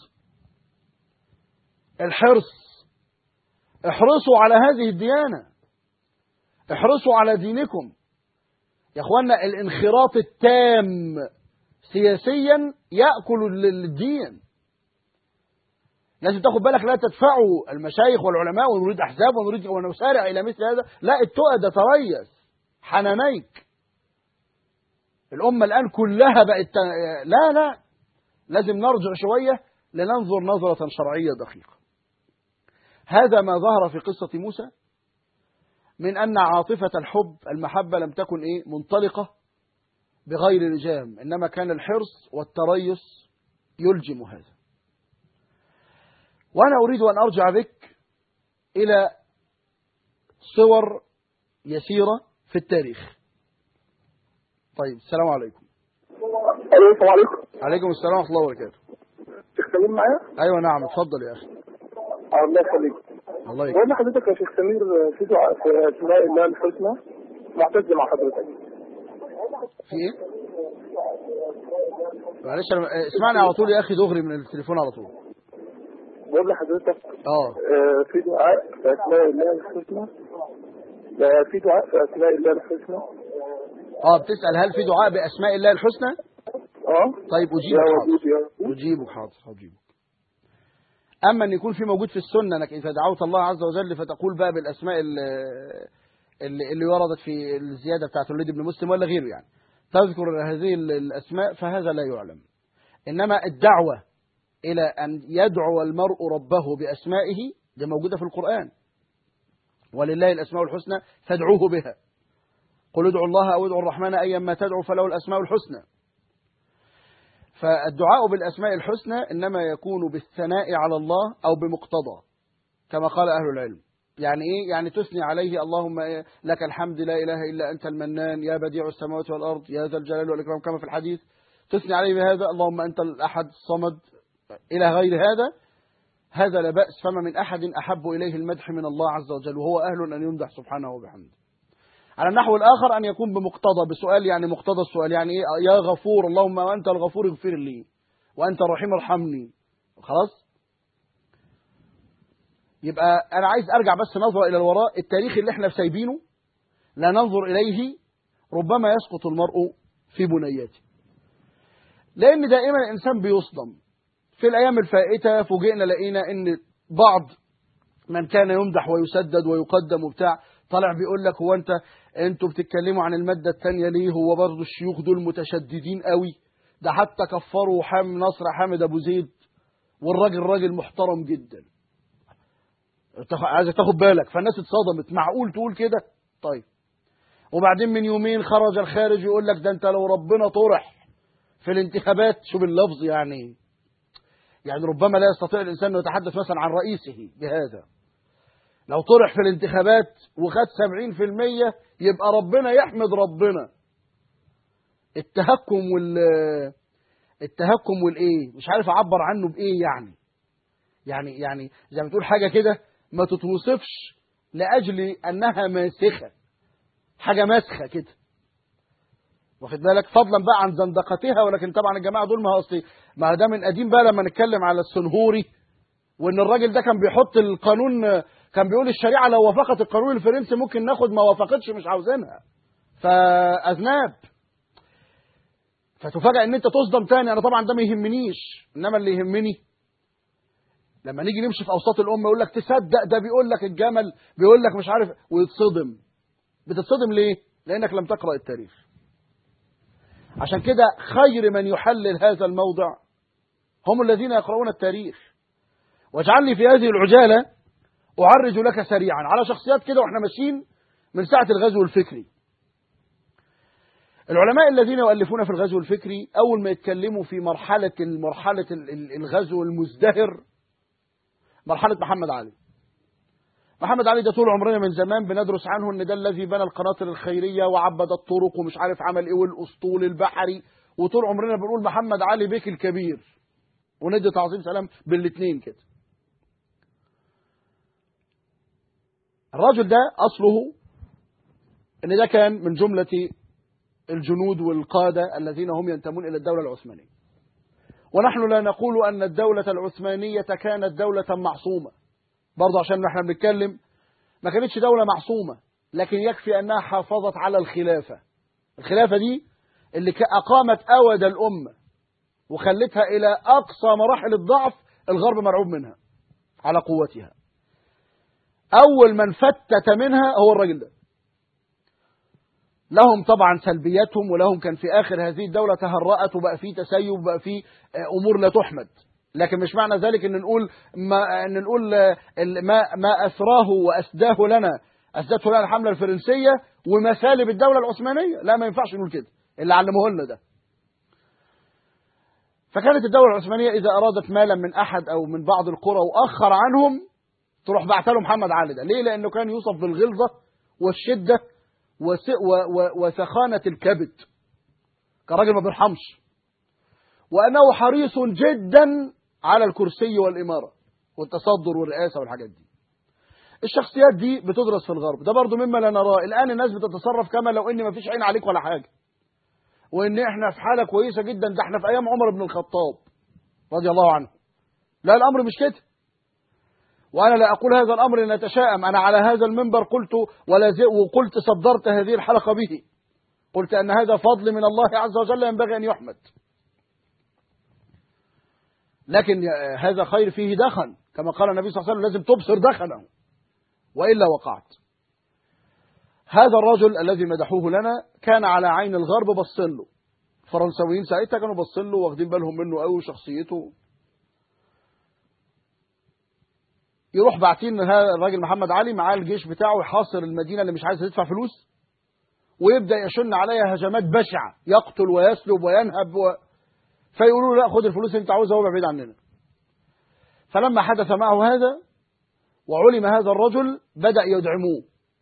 الحرص احرصوا على هذه الديانة احرصوا على دينكم يا اخوانا الانخراط التام سياسيا يأكل الدين لازم تاخد بالك لا تدفعوا المشايخ والعلماء ونريد احزاب ونريد ونسارع الى مثل هذا لا التقى ده تريث حنانيك الامه الان كلها بقت لا لا لازم نرجع شويه لننظر نظره شرعيه دقيقه هذا ما ظهر في قصه موسى من ان عاطفه الحب المحبه لم تكن ايه منطلقه بغير لجام انما كان الحرص والتريث يلجم هذا وأنا أريد أن أرجع بك إلى صور يسيرة في التاريخ طيب السلام عليكم السلام عليكم عليكم السلام ورحمة الله وبركاته شيخ سمير معايا؟ أيوة نعم اتفضل يا أخي الله يخليك الله يكرمك بقول لحضرتك يا شيخ سمير في دعاء في اسماء الله الحسنى معتز مع حضرتك في إيه؟ معلش أنا اسمعني على طول يا أخي دغري من التليفون على طول بقول لحضرتك اه آه، في دعاء في اسماء الله الحسنى آه، في دعاء في اسماء الله الحسنى اه بتسأل هل في دعاء بأسماء الله الحسنى اه طيب يا أجيبك حاضر ودود يا ودود أجيبك حاضر أجيبك أما أن يكون في موجود في السنة أنك إذا دعوت الله عز وجل فتقول بقى بالأسماء اللي, اللي اللي وردت في الزيادة بتاعت الوليد بن مسلم ولا غيره يعني تذكر هذه الأسماء فهذا لا يعلم إنما الدعوة إلى أن يدعو المرء ربه بأسمائه دي موجودة في القرآن ولله الأسماء الحسنى فادعوه بها قل ادعوا الله أو ادعوا الرحمن أيا ما تدعو فله الأسماء الحسنى فالدعاء بالأسماء الحسنى إنما يكون بالثناء على الله أو بمقتضى كما قال أهل العلم يعني إيه؟ يعني تثني عليه اللهم إيه؟ لك الحمد لا إله إلا أنت المنان يا بديع السماوات والأرض يا ذا الجلال والإكرام كما في الحديث تثني عليه بهذا اللهم أنت الأحد الصمد إلى غير هذا هذا لا بأس فما من أحد أحب إليه المدح من الله عز وجل وهو أهل أن يمدح سبحانه وبحمده على النحو الآخر أن يكون بمقتضى بسؤال يعني مقتضى السؤال يعني إيه يا غفور اللهم وأنت الغفور اغفر لي وأنت الرحيم ارحمني خلاص يبقى أنا عايز أرجع بس نظرة إلى الوراء التاريخ اللي احنا سايبينه لا ننظر إليه ربما يسقط المرء في بنياته لأن دائما الإنسان بيصدم في الأيام الفائتة فوجئنا لقينا إن بعض من كان يمدح ويسدد ويقدم وبتاع طالع بيقول لك هو أنت أنتوا بتتكلموا عن المادة التانية ليه هو برضه الشيوخ دول متشددين قوي ده حتى كفروا حام نصر حامد أبو زيد والراجل راجل محترم جدا عايزك تاخد بالك فالناس اتصدمت معقول تقول كده طيب وبعدين من يومين خرج الخارج يقول لك ده انت لو ربنا طرح في الانتخابات شوف اللفظ يعني يعني ربما لا يستطيع الإنسان أن يتحدث مثلا عن رئيسه بهذا لو طرح في الانتخابات وخد 70% يبقى ربنا يحمد ربنا التهكم وال التهكم والايه مش عارف اعبر عنه بايه يعني يعني يعني زي ما تقول حاجه كده ما تتوصفش لاجل انها ماسخه حاجه ماسخه كده واخد بالك فضلا بقى عن زندقتها ولكن طبعا الجماعه دول ما هو اصلي ما ده من قديم بقى لما نتكلم على السنهوري وان الراجل ده كان بيحط القانون كان بيقول الشريعه لو وافقت القانون الفرنسي ممكن ناخد ما وافقتش مش عاوزينها فاذناب فتفاجئ ان انت تصدم تاني انا طبعا ده ما يهمنيش انما اللي يهمني لما نيجي نمشي في اوساط الامه يقول لك تصدق ده بيقول لك الجمل بيقول لك مش عارف ويتصدم بتتصدم ليه لانك لم تقرا التاريخ عشان كده خير من يحلل هذا الموضع هم الذين يقرؤون التاريخ واجعلني في هذه العجاله اعرج لك سريعا على شخصيات كده واحنا ماشيين من ساعه الغزو الفكري العلماء الذين يؤلفون في الغزو الفكري أول ما يتكلموا في مرحلة مرحلة الغزو المزدهر مرحلة محمد علي محمد علي ده طول عمرنا من زمان بندرس عنه ان ده الذي بنى القناطر الخيرية وعبد الطرق ومش عارف عمل ايه والاسطول البحري وطول عمرنا بنقول محمد علي بيك الكبير وندي تعظيم سلام بالاثنين كده الراجل ده اصله ان ده كان من جملة الجنود والقادة الذين هم ينتمون إلى الدولة العثمانية ونحن لا نقول أن الدولة العثمانية كانت دولة معصومة برضه عشان احنا بنتكلم ما كانتش دولة معصومة لكن يكفي أنها حافظت على الخلافة الخلافة دي اللي أقامت أود الأمة وخلتها إلى أقصى مراحل الضعف الغرب مرعوب منها على قوتها أول من فتت منها هو الراجل ده لهم طبعا سلبياتهم ولهم كان في آخر هذه الدولة تهرأت وبقى في تسيب وبقى في أمور لا تحمد لكن مش معنى ذلك ان نقول ما ان نقول ما ما اثراه واسداه لنا اسدته لنا الحمله الفرنسيه ومسالب الدوله العثمانيه لا ما ينفعش نقول كده اللي علموه لنا ده فكانت الدوله العثمانيه اذا ارادت مالا من احد او من بعض القرى واخر عنهم تروح بعت له محمد علي ده ليه لانه كان يوصف بالغلظه والشده وسخانة الكبد كان راجل ما بيرحمش وأنه حريص جدا على الكرسي والإمارة والتصدر والرئاسة والحاجات دي الشخصيات دي بتدرس في الغرب ده برضو مما لا نراه الآن الناس بتتصرف كما لو إن ما فيش عين عليك ولا حاجة وإن إحنا في حالة كويسة جدا ده إحنا في أيام عمر بن الخطاب رضي الله عنه لا الأمر مش كده وأنا لا أقول هذا الأمر لنتشائم أنا على هذا المنبر قلت ولا وقلت صدرت هذه الحلقة به قلت أن هذا فضل من الله عز وجل ينبغي أن يحمد لكن هذا خير فيه دخن كما قال النبي صلى الله عليه وسلم لازم تبصر دخنه وإلا وقعت هذا الرجل الذي مدحوه لنا كان على عين الغرب بصله الفرنساويين ساعتها كانوا بصله واخدين بالهم منه قوي وشخصيته يروح باعتين هذا الراجل محمد علي معاه الجيش بتاعه يحاصر المدينه اللي مش عايز تدفع فلوس ويبدا يشن عليها هجمات بشعه يقتل ويسلب وينهب و... فيقولوا له لا خد الفلوس اللي انت عاوزها وابعد عننا فلما حدث معه هذا وعلم هذا الرجل بدا يدعموه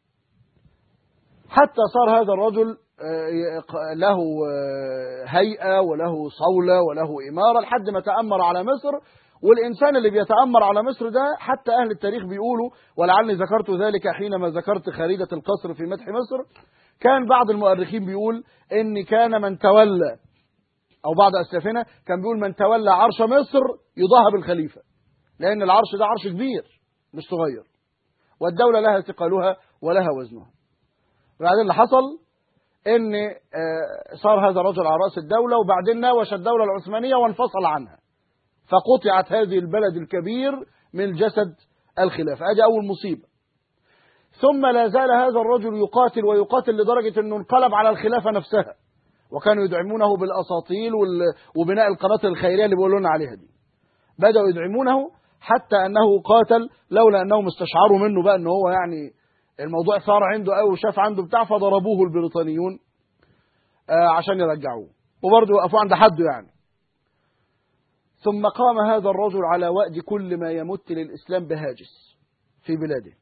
حتى صار هذا الرجل له هيئه وله صوله وله اماره لحد ما تامر على مصر والإنسان اللي بيتأمر على مصر ده حتى أهل التاريخ بيقولوا ولعلي ذكرت ذلك حينما ذكرت خريدة القصر في مدح مصر كان بعض المؤرخين بيقول إن كان من تولى أو بعض أسلافنا كان بيقول من تولى عرش مصر يضاهى بالخليفة لأن العرش ده عرش كبير مش صغير والدولة لها ثقلها ولها وزنها بعدين اللي حصل ان صار هذا الرجل على رأس الدولة وبعدين ناوش الدولة العثمانية وانفصل عنها فقطعت هذه البلد الكبير من جسد الخلافة هذه أول مصيبة ثم لا زال هذا الرجل يقاتل ويقاتل لدرجة أنه انقلب على الخلافة نفسها وكانوا يدعمونه بالأساطيل وبناء القناطر الخيرية اللي بيقولون عليها دي بدأوا يدعمونه حتى أنه قاتل لولا أنهم استشعروا منه بقى أنه هو يعني الموضوع صار عنده أو وشاف عنده بتاع فضربوه البريطانيون عشان يرجعوه وبرضه وقفوا عند حده يعني ثم قام هذا الرجل على وأد كل ما يمت للإسلام بهاجس في بلاده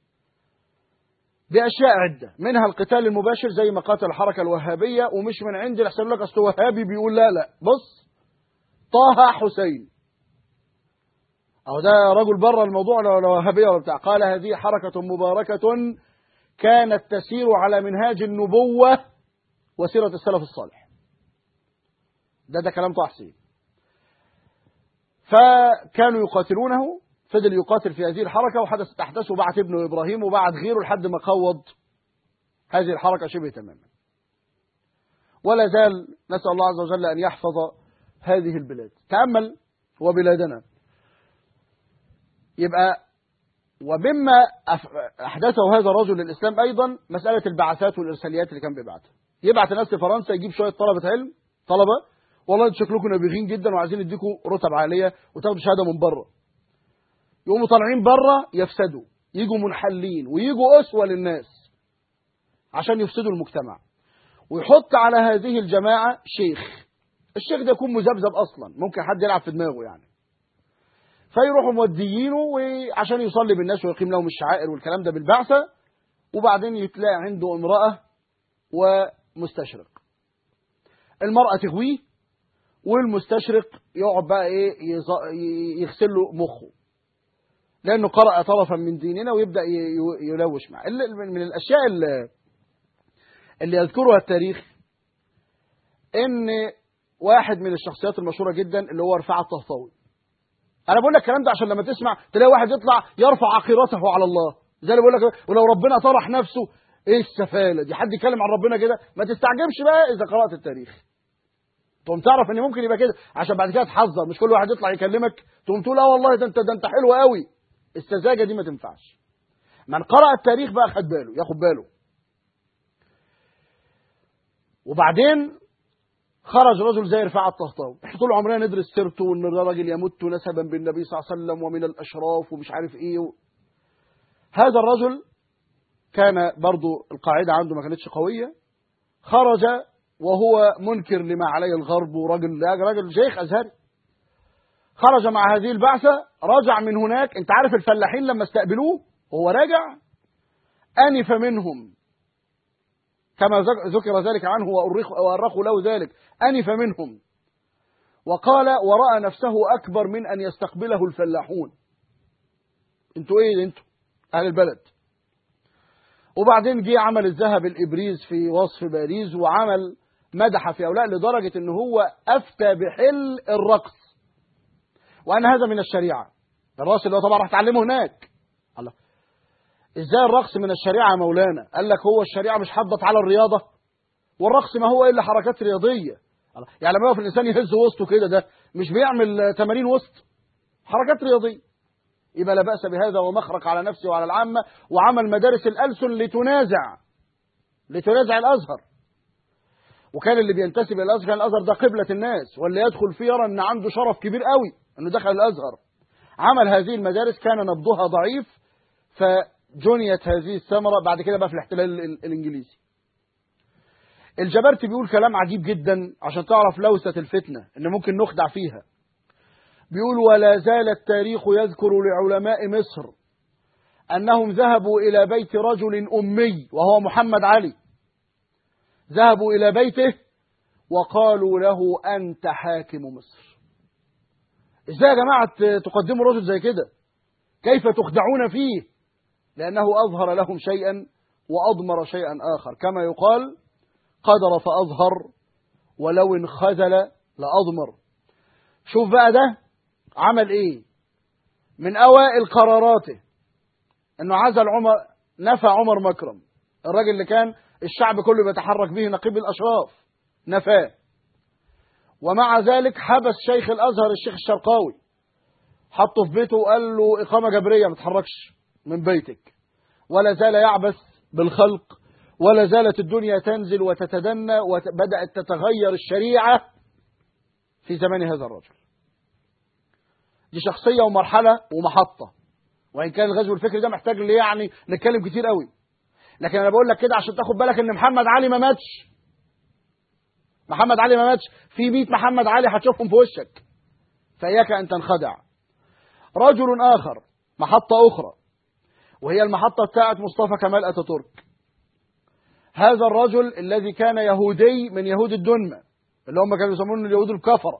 بأشياء عدة منها القتال المباشر زي ما قاتل الحركة الوهابية ومش من عند يحسن لك أصل وهابي بيقول لا لا بص طه حسين أو ده رجل بره الموضوع ولا وهابية ولا بتاع قال هذه حركة مباركة كانت تسير على منهاج النبوة وسيرة السلف الصالح ده ده كلام طه حسين فكانوا يقاتلونه فضل يقاتل في هذه الحركة وحدثت أحداث وبعت ابنه إبراهيم وبعت غيره لحد ما قوض هذه الحركة شبه تماما ولا زال نسأل الله عز وجل أن يحفظ هذه البلاد تأمل وبلادنا يبقى ومما أف- أحدثه هذا الرجل للإسلام أيضا مسألة البعثات والإرساليات اللي كان بيبعتها يبعت الناس لفرنسا يجيب شوية طلبة علم طلبة والله انتوا شكلكم نابغين جدا وعايزين يديكم رتب عالية وتاخدوا شهادة من بره يقوموا طالعين بره يفسدوا يجوا منحلين ويجوا أسوة للناس عشان يفسدوا المجتمع ويحط على هذه الجماعة شيخ الشيخ ده يكون مذبذب أصلا ممكن حد يلعب في دماغه يعني فيروحوا موديينه وعشان يصلي بالناس ويقيم لهم الشعائر والكلام ده بالبعثة وبعدين يتلاقي عنده امرأة ومستشرق المرأة تغويه والمستشرق يقعد بقى ايه يز- ي- يغسل له مخه لانه قرأ طرفا من ديننا ويبدأ ي- ي- يلوش معه ال- من من الاشياء اللي, اللي يذكرها التاريخ ان واحد من الشخصيات المشهورة جدا اللي هو رفاعة الطهطاوي انا بقول لك الكلام ده عشان لما تسمع تلاقي واحد يطلع يرفع عقيرته على الله زي اللي بقول لك ولو ربنا طرح نفسه ايه السفاله دي حد يتكلم عن ربنا كده ما تستعجبش بقى اذا قرات التاريخ تقوم تعرف ان ممكن يبقى كده عشان بعد كده تحذر مش كل واحد يطلع يكلمك تقوم تقول اه والله ده انت ده انت حلو قوي السذاجه دي ما تنفعش من قرأ التاريخ بقى خد باله ياخد باله وبعدين خرج رجل زي رفاعة الطهطاوي احنا طول عمرنا ندرس سيرته وان الراجل يمت نسبا بالنبي صلى الله عليه وسلم ومن الاشراف ومش عارف ايه و... هذا الرجل كان برضو القاعدة عنده ما كانتش قوية خرج وهو منكر لما عليه الغرب وراجل راجل شيخ ازهري خرج مع هذه البعثة رجع من هناك انت عارف الفلاحين لما استقبلوه وهو راجع أنف منهم كما ذك- ذكر ذلك عنه وأرخ- وأرخوا له ذلك أنف منهم وقال ورأى نفسه أكبر من أن يستقبله الفلاحون انتوا ايه انتوا أهل البلد وبعدين جه عمل الذهب الإبريز في وصف باريس وعمل مدح في هؤلاء لدرجة ان هو أفتى بحل الرقص وأن هذا من الشريعة الرقص اللي هو طبعا راح تعلمه هناك الله ازاي الرقص من الشريعة يا مولانا قال لك هو الشريعة مش حضت على الرياضة والرقص ما هو إلا حركات رياضية الله. يعني لما يقف الإنسان يهز وسطه كده ده مش بيعمل تمارين وسط حركات رياضية يبقى لا بأس بهذا ومخرق على نفسه وعلى العامة وعمل مدارس الألسن لتنازع لتنازع الأزهر وكان اللي بينتسب إلى الأزهر كان الأزهر ده قبلة الناس واللي يدخل فيه يرى أن عنده شرف كبير قوي أنه دخل الأزهر عمل هذه المدارس كان نبضها ضعيف فجنيت هذه الثمرة بعد كده بقى في الاحتلال ال- الإنجليزي الجبرتي بيقول كلام عجيب جدا عشان تعرف لوثة الفتنة ان ممكن نخدع فيها بيقول ولا زال التاريخ يذكر لعلماء مصر أنهم ذهبوا إلى بيت رجل أمي وهو محمد علي ذهبوا إلى بيته وقالوا له أنت حاكم مصر إزاي يا جماعة ت- تقدموا رجل زي كده كيف تخدعون فيه لأنه أظهر لهم شيئا وأضمر شيئا آخر كما يقال قدر فأظهر ولو انخذل لأضمر شوف بقى ده عمل ايه من اوائل قراراته انه عزل عمر نفى عمر مكرم الراجل اللي كان الشعب كله بيتحرك به نقيب الاشراف نفاه ومع ذلك حبس شيخ الازهر الشيخ الشرقاوي حطه في بيته وقال له اقامه جبريه ما تتحركش من بيتك ولا زال يعبث بالخلق ولا زالت الدنيا تنزل وتتدنى وبدات تتغير الشريعه في زمان هذا الرجل دي شخصية ومرحلة ومحطة وإن كان الغزو الفكري ده محتاج اللي يعني نتكلم كتير قوي لكن أنا بقول لك كده عشان تاخد بالك إن محمد علي ما ماتش محمد علي ما ماتش في 100 محمد علي هتشوفهم في وشك فإياك أن تنخدع رجل آخر محطة أخرى وهي المحطة بتاعت مصطفى كمال أتاتورك هذا الرجل الذي كان يهودي من يهود الدنمة اللي هم كانوا يسمون اليهود الكفرة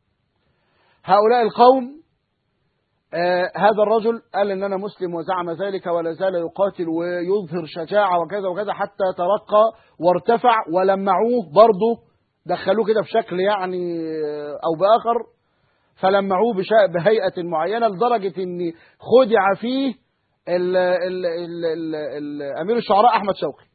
هؤلاء القوم آه هذا الرجل قال ان انا مسلم وزعم ذلك ولا زال يقاتل ويظهر شجاعه وكذا وكذا حتى ترقى وارتفع ولمعوه برضه دخلوه كده بشكل يعني آه، او باخر فلمعوه بشا- بهيئه معينه لدرجه ان خدع فيه ال ال ال ال ال امير الشعراء احمد شوقي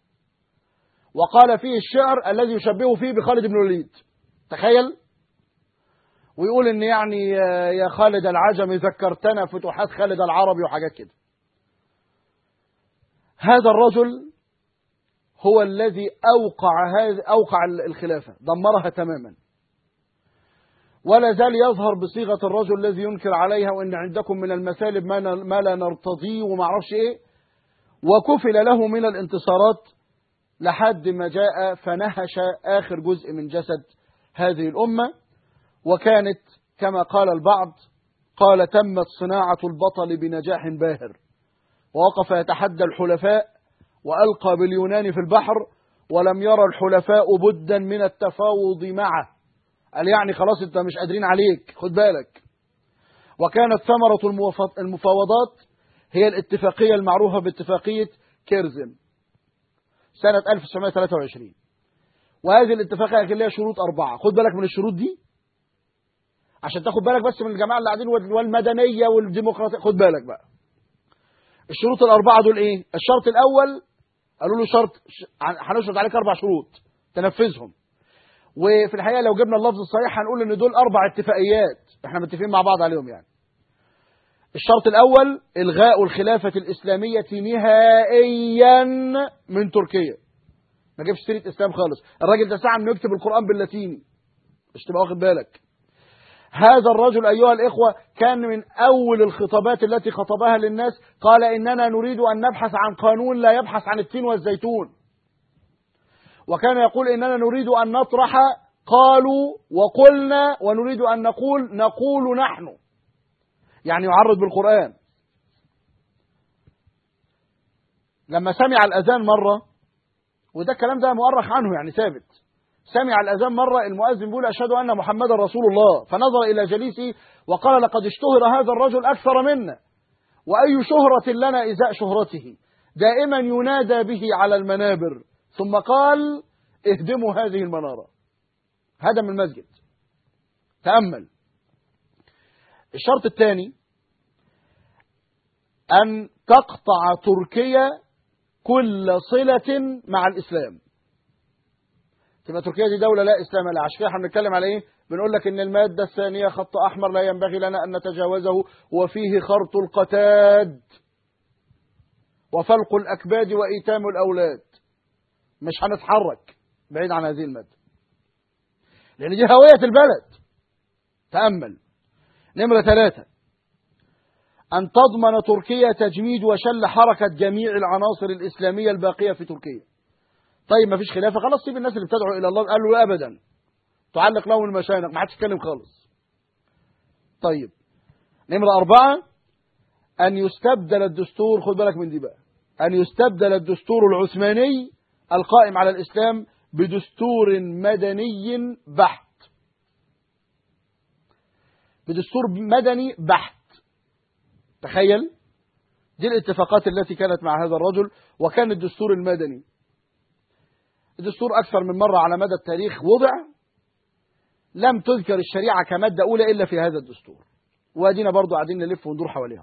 وقال فيه الشعر الذي يشبهه فيه بخالد بن الوليد تخيل ويقول ان يعني يا يا خالد العجمي ذكرتنا فتوحات خالد العربي وحاجات كده هذا الرجل هو الذي اوقع هذا اوقع الخلافه دمرها تماما ولا زال يظهر بصيغه الرجل الذي ينكر عليها وان عندكم من المثالب ما ن- ما لا نرتضيه وما اعرفش ايه وكفل له من الانتصارات لحد ما جاء فنهش آخر جزء من جسد هذه الأمة وكانت كما قال البعض قال تمت صناعة البطل بنجاح باهر ووقف يتحدى الحلفاء وألقى باليونان في البحر ولم يرى الحلفاء بدا من التفاوض معه قال يعني خلاص انت مش قادرين عليك خد بالك وكانت ثمرة الموف- المفاوضات هي الاتفاقية المعروفة باتفاقية كيرزن سنة 1923 وهذه الاتفاقية كان لها شروط أربعة خد بالك من الشروط دي عشان تاخد بالك بس من الجماعة اللي قاعدين وال- والمدنية والديمقراطية خد بالك بقى الشروط الأربعة دول إيه الشرط الأول قالوا له شرط ش- هن- هنشرط عليك أربع شروط تنفذهم وفي الحقيقة لو جبنا اللفظ الصحيح هنقول إن دول أربع اتفاقيات إحنا متفقين مع بعض عليهم يعني الشرط الأول إلغاء الخلافة الإسلامية نهائيا من تركيا ما جابش سيرة إسلام خالص الراجل ده سعى إنه يكتب القرآن باللاتيني مش تبقى واخد بالك هذا الرجل أيها الإخوة كان من أول الخطابات التي خطبها للناس قال إننا نريد أن نبحث عن قانون لا يبحث عن التين والزيتون وكان يقول إننا نريد أن نطرح قالوا وقلنا ونريد أن نقول نقول نحن يعني يعرض بالقرآن لما سمع الأذان مرة وده الكلام ده مؤرخ عنه يعني ثابت سمع الأذان مرة المؤذن بيقول أشهد أن محمدا رسول الله فنظر إلى جليسه وقال لقد اشتهر هذا الرجل أكثر منا وأي شهرة لنا إزاء شهرته دائما ينادى به على المنابر ثم قال اهدموا هذه المنارة هدم المسجد تأمل الشرط الثاني أن تقطع تركيا كل صلة مع الإسلام تبقى تركيا دي دولة لا إسلام لها عشان كده احنا بنتكلم على إيه؟ بنقول لك إن المادة الثانية خط أحمر لا ينبغي لنا أن نتجاوزه وفيه خرط القتاد وفلق الأكباد وإيتام الأولاد مش هنتحرك بعيد عن هذه المادة لأن دي هوية البلد تأمل نمرة ثلاثة أن تضمن تركيا تجميد وشل حركة جميع العناصر الإسلامية الباقية في تركيا طيب ما فيش خلافة خلاص سيب الناس اللي بتدعو إلى الله قال له لا أبدا تعلق لهم المشانق ما حدش يتكلم خالص طيب نمرة أربعة أن يستبدل الدستور خد بالك من دي بقى أن يستبدل الدستور العثماني القائم على الإسلام بدستور مدني بحت بدستور مدني بحت تخيل دي الاتفاقات التي كانت مع هذا الرجل وكان الدستور المدني الدستور أكثر من مرة على مدى التاريخ وضع لم تذكر الشريعة كمادة أولى إلا في هذا الدستور وادينا برضو قاعدين نلف وندور حواليها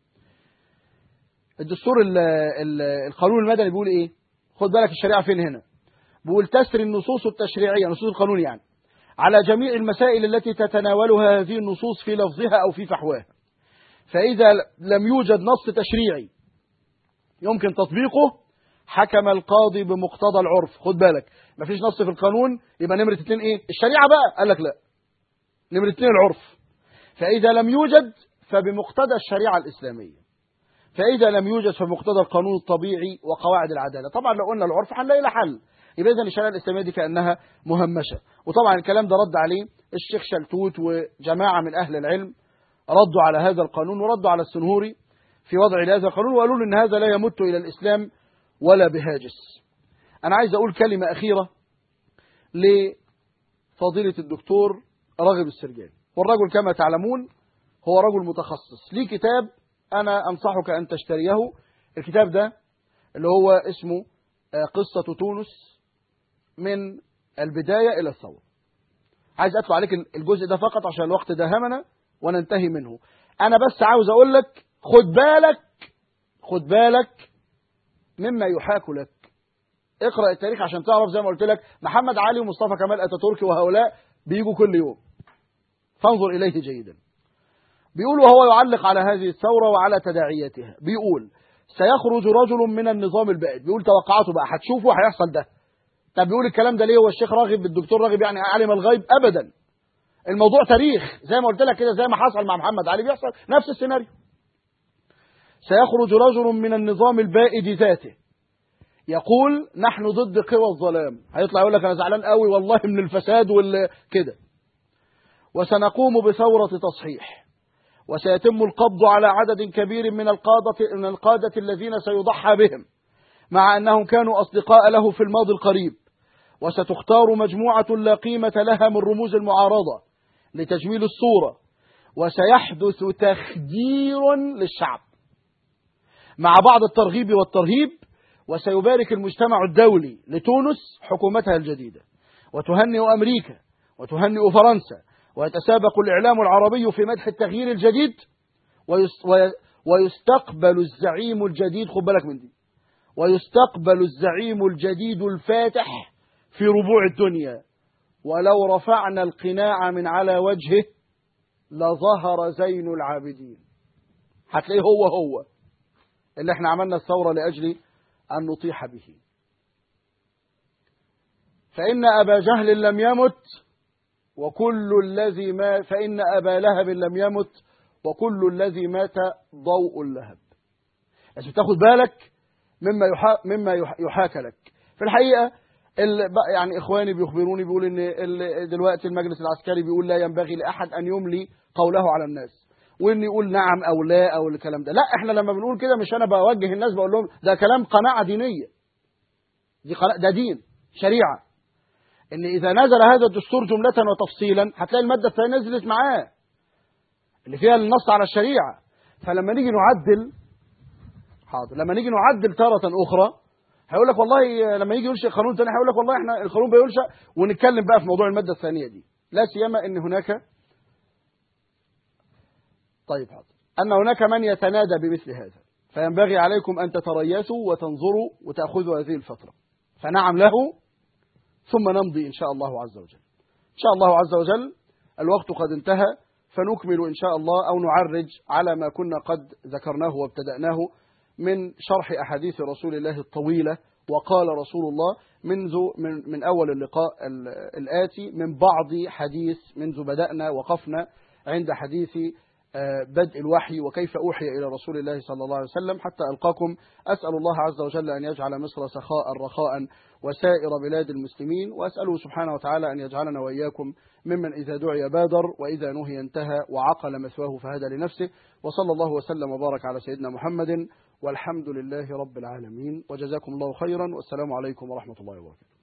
الدستور ال ال القانون المدني بيقول ايه خد بالك الشريعة فين هنا بيقول تسري النصوص التشريعية نصوص القانون يعني على جميع المسائل التي تتناولها هذه النصوص في لفظها أو في فحواها فإذا لم يوجد نص تشريعي يمكن تطبيقه حكم القاضي بمقتضى العرف خد بالك مفيش نص في القانون يبقى نمرة اتنين ايه الشريعة بقى قال لك لا نمرة اتنين العرف فإذا لم يوجد فبمقتضى الشريعة الإسلامية فإذا لم يوجد فبمقتضى القانون الطبيعي وقواعد العدالة طبعا لو قلنا العرف هنلاقي له حل يبقى إذا الشريعة الإسلامية دي كأنها مهمشة وطبعا الكلام ده رد عليه الشيخ شلتوت وجماعة من أهل العلم ردوا على هذا القانون وردوا على السنهوري في وضع هذا القانون وقالوا له إن هذا لا يمت إلى الإسلام ولا بهاجس أنا عايز أقول كلمة أخيرة لفضيلة الدكتور راغب السرجاني والرجل كما تعلمون هو رجل متخصص ليه كتاب أنا أنصحك أن تشتريه الكتاب ده اللي هو اسمه آه، قصة تونس من البداية إلى الثورة عايز أدفع عليك الجزء ده فقط عشان الوقت داهمنا وننتهي منه أنا بس عاوز أقول لك خد بالك خد بالك مما يحاك لك اقرأ التاريخ عشان تعرف زي ما قلت لك محمد علي ومصطفى كمال أتاتورك وهؤلاء بيجوا كل يوم فانظر إليه جيدا بيقول وهو يعلق على هذه الثورة وعلى تداعياتها بيقول سيخرج رجل من النظام البائد بيقول توقعاته بقى هتشوفوا هيحصل ده طب بيقول الكلام ده ليه هو الشيخ راغب الدكتور راغب يعني علم الغيب ابدا الموضوع تاريخ زي ما قلت لك كده زي ما حصل مع محمد علي بيحصل نفس السيناريو سيخرج رجل من النظام البائد ذاته يقول نحن ضد قوى الظلام هيطلع يقول لك انا زعلان قوي والله من الفساد وال كده وسنقوم بثورة تصحيح وسيتم القبض على عدد كبير من القادة من القادة الذين سيضحى بهم مع أنهم كانوا أصدقاء له في الماضي القريب وستختار مجموعة لا قيمة لها من رموز المعارضة لتجميل الصورة وسيحدث تخدير للشعب مع بعض الترغيب والترهيب وسيبارك المجتمع الدولي لتونس حكومتها الجديدة وتهنئ أمريكا وتهنئ فرنسا ويتسابق الإعلام العربي في مدح التغيير الجديد ويس- وي- ويستقبل الزعيم الجديد خد بالك من دي ويستقبل الزعيم الجديد الفاتح في ربوع الدنيا ولو رفعنا القناع من على وجهه لظهر زين العابدين هتلاقيه هو هو اللي احنا عملنا الثورة لأجل أن نطيح به فإن أبا جهل لم يمت وكل الذي ما فإن أبا لهب لم يمت وكل الذي مات ضوء اللهب لازم تاخد بالك مما يحا مما يح- يحاكى لك في الحقيقة ال- بقى يعني إخواني بيخبروني بيقول إن ال- دلوقتي المجلس العسكري بيقول لا ينبغي لأحد أن يملي قوله على الناس وإن يقول نعم أو لا أو الكلام ده لا إحنا لما بنقول كده مش أنا بوجه الناس بقول لهم ده كلام قناعة دينية دي قناعة ده دين شريعة ان اذا نزل هذا الدستور جملة وتفصيلا هتلاقي المادة الثانية نزلت معاه اللي فيها النص على الشريعة فلما نيجي نعدل حاضر لما نيجي نعدل تارة أخرى هيقول لك والله لما يجي ينشئ قانون ثاني هيقول لك والله احنا القانون بينشأ ونتكلم بقى في موضوع المادة الثانية دي لا سيما ان هناك طيب حاضر ان هناك من يتنادى بمثل هذا فينبغي عليكم ان تتريثوا وتنظروا وتأخذوا هذه الفترة فنعم له ثم نمضي إن شاء الله عز وجل إن شاء الله عز وجل الوقت قد انتهى فنكمل إن شاء الله أو نعرج على ما كنا قد ذكرناه وابتدأناه من شرح أحاديث رسول الله الطويلة وقال رسول الله منذ من, من أول اللقاء ال- الآتي من بعض حديث منذ بدأنا وقفنا عند حديث آه، بدء الوحي وكيف أوحي إلى رسول الله صلى الله عليه وسلم حتى ألقاكم أسأل الله عز وجل أن يجعل مصر سخاء رخاء وسائر بلاد المسلمين وأسأله سبحانه وتعالى أن يجعلنا وإياكم ممن إذا دعي بادر وإذا نهي انتهى وعقل مثواه فهدى لنفسه وصلى الله وسلم وبارك على سيدنا محمد والحمد لله رب العالمين وجزاكم الله خيرا والسلام عليكم ورحمة الله وبركاته